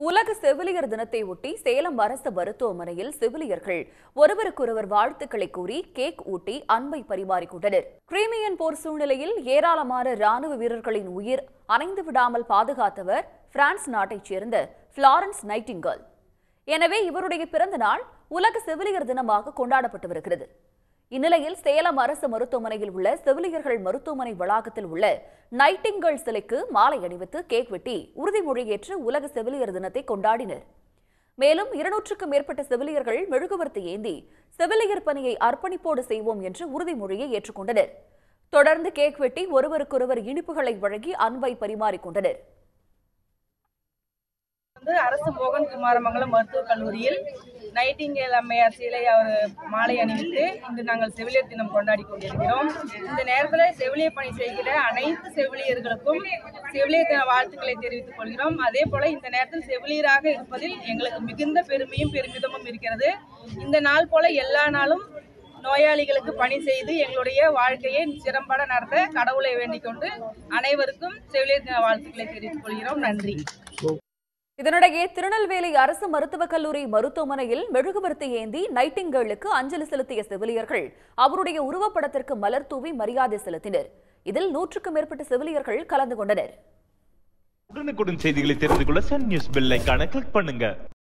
உலக செவிலியர் தினத்தை ஒட்டி சேலம் அரசு மருத்துவமனையில் செவிலியர்கள் ஒருவருக்கொருவர் வாழ்த்துக்களை கூறி கேக் ஊட்டி அன்பை பரிமாறிக்கொண்டனர் கிரீமியன் போர் சூழ்நிலையில் ஏராளமான ராணுவ வீரர்களின் உயிர் அணைந்து விடாமல் பாதுகாத்தவர் பிரான்ஸ் நாட்டைச் சேர்ந்த பிளாரன்ஸ் நைட்டிங்கல் எனவே இவருடைய பிறந்த நாள் உலக செவிலியர் தினமாக கொண்டாடப்பட்டு வருகிறது இந்நிலையில் சேலம் அரசு மருத்துவமனையில் உள்ள செவிலியர்கள் மருத்துவமனை வளாகத்தில் உள்ள நைட்டிங்கல் சிலைக்கு மாலை அணிவித்து கேக் வெட்டி உறுதிமொழி ஏற்று உலக செவிலியர் தினத்தை கொண்டாடினர் மேலும் இருநூற்றுக்கும் மேற்பட்ட செவிலியர்கள் மெழுகுவர்த்தி ஏந்தி செவிலியர் பணியை அர்ப்பணிப்போடு செய்வோம் என்று உறுதிமொழியை ஏற்றுக்கொண்டனர் தொடர்ந்து கேக் வெட்டி ஒருவருக்கொருவர் இனிப்புகளை வழங்கி அன்பை பரிமாறிக்கொண்டனர் வந்து அரசு மோகன் குமாரமங்கலம் மருத்துவக் கல்லூரியில் நைட்டிங்கேல் அம்மையார் சீலை அவர் மாலை அணிவித்து இன்று நாங்கள் செவிலியர் தினம் கொண்டாடி கொண்டிருக்கிறோம் இந்த நேரத்தில் செவிலியர் பணி செய்கிற அனைத்து செவிலியர்களுக்கும் செவிலியர் தின வாழ்த்துக்களை தெரிவித்துக் கொள்கிறோம் அதே போல இந்த நேரத்தில் செவிலியராக இருப்பதில் எங்களுக்கு மிகுந்த பெருமையும் பெருமிதமும் இருக்கிறது இந்த நாள் போல எல்லா நாளும் நோயாளிகளுக்கு பணி செய்து எங்களுடைய வாழ்க்கையை சிறப்பாட நடத்த கடவுளை வேண்டிக் கொண்டு அனைவருக்கும் செவிலியர் தின வாழ்த்துக்களை தெரிவித்துக் கொள்கிறோம் நன்றி இதனிடையே திருநெல்வேலி அரசு மருத்துவக் கல்லூரி மருத்துவமனையில் மெழுகுவர்த்தி ஏந்தி நைட்டிங்கேலுக்கு அஞ்சலி செலுத்திய செவிலியர்கள் அவருடைய உருவப்படத்திற்கு மலர் தூவி மரியாதை செலுத்தினர் இதில் நூற்றுக்கும் மேற்பட்ட செவிலியர்கள் கலந்து கொண்டனர் உடனுக்குடன் செய்திகளை தெரிந்து கொள்ள சன் நியூஸ் பெல் ஐகானை கிளிக் பண்ணுங்க